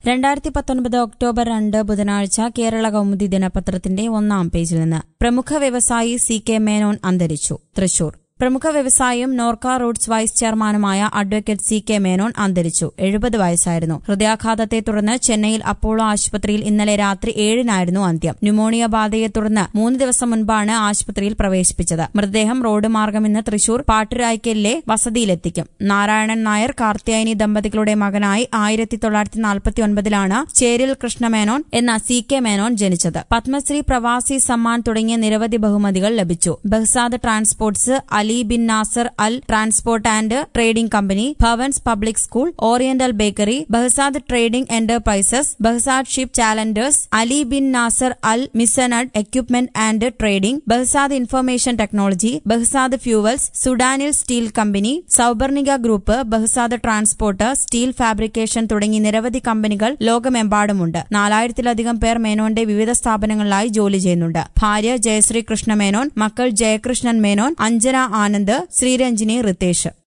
രണ്ടായിരത്തി പത്തൊൻപത് ഒക്ടോബർ രണ്ട് ബുധനാഴ്ച കേരള കൗമുദി ദിനപത്രത്തിന്റെ ഒന്നാം പേജിൽ നിന്ന് പ്രമുഖ വ്യവസായി സി കെ മേനോൻ അന്തരിച്ചു തൃശൂർ പ്രമുഖ വ്യവസായിയും നോർക്ക റൂട്ട്സ് വൈസ് ചെയർമാനുമായ അഡ്വക്കേറ്റ് സി കെ മേനോൻ അന്തരിച്ചു എഴുപത് വയസ്സായിരുന്നു ഹൃദയാഘാതത്തെ തുടർന്ന് ചെന്നൈയിൽ അപ്പോളോ ആശുപത്രിയിൽ ഇന്നലെ രാത്രി ഏഴിനായിരുന്നു അന്ത്യം ന്യൂമോണിയ ബാധയെ തുടർന്ന് മൂന്ന് ദിവസം മുൻപാണ് ആശുപത്രിയിൽ പ്രവേശിപ്പിച്ചത് മൃതദേഹം റോഡ് മാർഗം ഇന്ന് തൃശൂർ പാട്ടുരായ്ക്കലിലെ വസതിയിലെത്തിക്കും നാരായണൻ നായർ കാർത്തിയായനി ദമ്പതികളുടെ മകനായി ആയിരത്തി തൊള്ളായിരത്തി നാൽപ്പത്തി ഒൻപതിലാണ് ചേരിൽ കൃഷ്ണമേനോൻ എന്ന സി കെ മേനോൻ ജനിച്ചത് പത്മശ്രീ പ്രവാസി സമ്മാൻ തുടങ്ങിയ നിരവധി ബഹുമതികൾ ലഭിച്ചു Behzad transports Ali bin Nasser Al transport and trading company Bhavans public school oriental bakery Behzad trading enterprises Behzad ship challengers Ali bin Nasser Al Misnad equipment and trading Behzad information technology Behzad fuels സുഡാനിൽ steel company Souparnika group Behzad transport steel fabrication തുടങ്ങി നിരവധി കമ്പനികൾ ലോകമെമ്പാടുമുണ്ട് നാലായിരത്തിലധികം പേർ മേനോന്റെ വിവിധ സ്ഥാപനങ്ങളിലായി ജോലി ചെയ്യുന്നുണ്ട് ഭാര്യ ജയശ്രീ കൃഷ്ണ മേനോൻ മക്കൾ ജയകൃഷ്ണൻ മേനോൻ അഞ്ജന ആനന്ദ് ശ്രീരഞ്ജിനി റിത്തേഷ്